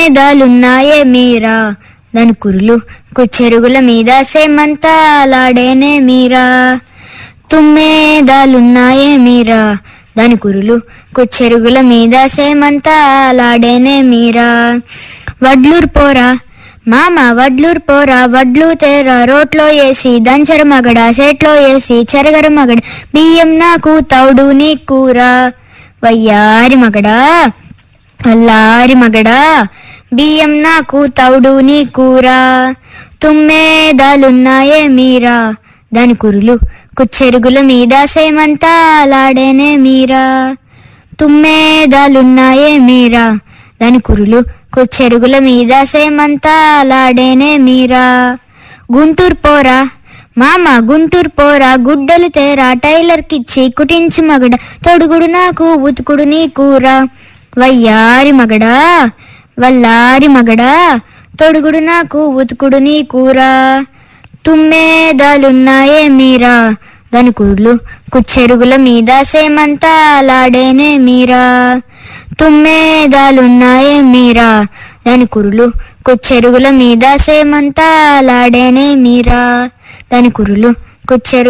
మేదాలున్నాయే మీరా దాని కురులు కుచ్చెరుగుల మీద సేమంతా లాడేనే మీరా తుమ్మేదాలున్నాయే మీరా దాని కురులు కుచ్చెరుగుల మీద సేమంతా లాడేనే మీరా వడ్లూరు పోరా మామ వడ్లూరు పోరా వడ్లు తేరా రోట్లో వేసి దంచర మగడ సేట్లో వేసి చెరగర మగడ బియ్యం నాకు తౌడు నీ కూర వయ్యారి మగడా అల్లారి మగడా బియ్యం నాకు తౌడు నీ కూర తుమ్మేదాలున్నాయే మీరా దాని కురులు కుచ్చెరుగుల మీద సేమంతా లాడేనే మీరా తుమ్మేదాలున్నాయే మీరా దాని కురులు కుచ్చెరుగుల మీద సేమంతా లాడేనే మీరా గుంటూరు పోరా మామ గుంటూరు పోరా గుడ్డలు తేరా టైలర్కిచ్చి కుటించు మగడ తొడుగుడు నాకు ఉతుకుడు నీ కూర వయ్యారి మగడా వల్లారి మగడా తొడుగుడు నాకు ఉతుకుడు నీ కూర తుమ్మేదాలున్నాయే మీరా దాని కురులు కుచ్చెరుగుల మీద సేమంతా లాడేనే మీరా తుమ్మేదాలున్నాయే మీరా దాని కురులు కుచ్చెరుగుల మీద సేమంతా లాడేనే మీరా దాని కురులు కుచ్చెరు